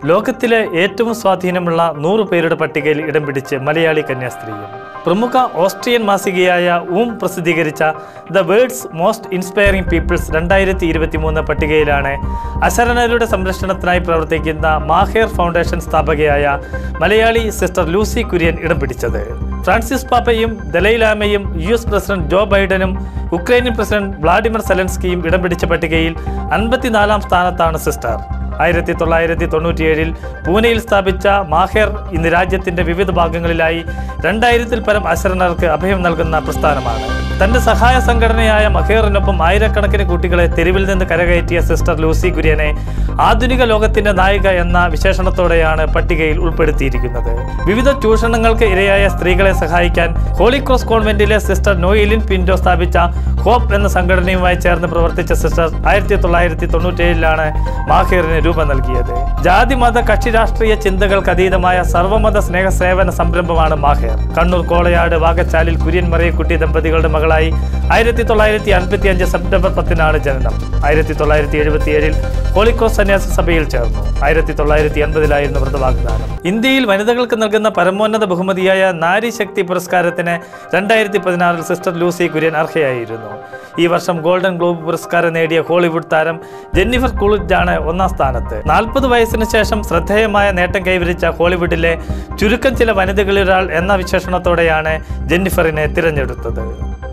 ലോകത്തിലെ ഏറ്റവും സ്വാധീനമുള്ള നൂറ് പേരുടെ പട്ടികയിൽ ഇടം പിടിച്ച് മലയാളി കന്യാസ്ത്രീയും പ്രമുഖ ഓസ്ട്രിയൻ മാസികയായ ഊം പ്രസിദ്ധീകരിച്ച the world's most inspiring peoples രണ്ടായിരത്തി ഇരുപത്തി മൂന്ന് പട്ടികയിലാണ് അശരണരുടെ സംരക്ഷണത്തിനായി പ്രവർത്തിക്കുന്ന മാഹേർ ഫൗണ്ടേഷൻ സ്ഥാപകയായ മലയാളി സിസ്റ്റർ ലൂസി കുര്യൻ ഇടം പിടിച്ചത് ഫ്രാൻസിസ് പാപ്പയും ദലൈലാമയും യു എസ് പ്രസിഡന്റ് ജോ ബൈഡനും ഉക്രൈനിയൻ പ്രസിഡന്റ് വ്ളാഡിമിർ സെലൻസ്കിയും ഇടം പിടിച്ച പട്ടികയിൽ അൻപത്തിനാലാം സ്ഥാനത്താണ് സിസ്റ്റർ ആയിരത്തി തൊള്ളായിരത്തി തൊണ്ണൂറ്റിയേഴിൽ പൂനെയിൽ സ്ഥാപിച്ച മാഹേർ ഇന്ന് രാജ്യത്തിന്റെ വിവിധ ഭാഗങ്ങളിലായി രണ്ടായിരത്തിൽ പരം അശരണർക്ക് അഭയം നൽകുന്ന പ്രസ്ഥാനമാണ് തന്റെ സഹായ സംഘടനയായ മഹേറിനൊപ്പം ആയിരക്കണക്കിന് കുട്ടികളെ തെരുവിൽ നിന്ന് കരകയറ്റിയ സിസ്റ്റർ ലൂസി കുര്യനെ ആധുനിക ലോകത്തിന്റെ നായിക എന്ന വിശേഷണത്തോടെയാണ് പട്ടികയിൽ ഉൾപ്പെടുത്തിയിരിക്കുന്നത് വിവിധ ചൂഷണങ്ങൾക്ക് ഇരയായ സ്ത്രീകളെ സഹായിക്കാൻ ഹോളി ക്രോസ് കോൺവെന്റിലെ സിസ്റ്റർ നോയിലിൻ പിൻഡോ സ്ഥാപിച്ച ഹോപ്പ് എന്ന സംഘടനയുമായി ചേർന്ന് പ്രവർത്തിച്ച സിസ്റ്റർ ആയിരത്തി തൊള്ളായിരത്തി തൊണ്ണൂറ്റേഴിലാണ് മാഹേറിന് രൂപം നൽകിയത് ജാതി മത കക്ഷി രാഷ്ട്രീയ ചിന്തകൾക്ക് അതീതമായ സർവ്വമത സ്നേഹ സേവന സംരംഭമാണ് മാഹേർ കണ്ണൂർ കോളയാട് വാകച്ചാലിൽ കുര്യൻ മറിയക്കുട്ടി ദമ്പതികളുടെ മകളായി ആയിരത്തി തൊള്ളായിരത്തി അൻപത്തി അഞ്ച് സെപ്റ്റംബർ പത്തിനാണ് ജനനം ആയിരത്തി തൊള്ളായിരത്തി എഴുപത്തി ഏഴിൽ ഹോളിക്രോസ് സന്യാസ സഭയിൽ ചേർന്നു ആയിരത്തി തൊള്ളായിരത്തി എൺപതിലായിരുന്നു വ്രതവാഗ്ദാനം ഇന്ത്യയിൽ വനിതകൾക്ക് നൽകുന്ന പരമോന്നത ബഹുമതിയായ നാരി ശക്തി പുരസ്കാരത്തിന് രണ്ടായിരത്തി പതിനാറിൽ സിസ്റ്റർ ലൂസി കുര്യൻ അർഹയായിരുന്നു ഈ വർഷം ഗോൾഡൻ ഗ്ലോബ് പുരസ്കാരം നേടിയ ഹോളിവുഡ് താരം ജെന്നിഫർ കുളിജാണ് ഒന്നാം സ്ഥാനത്ത് നാൽപ്പത് വയസ്സിന് ശേഷം ശ്രദ്ധേയമായ നേട്ടം കൈവരിച്ച ഹോളിവുഡിലെ ചുരുക്കം ചില വനിതകളിലൊരാൾ എന്ന വിശേഷണത്തോടെയാണ് ജെന്നിഫറിനെ തിരഞ്ഞെടുത്തത്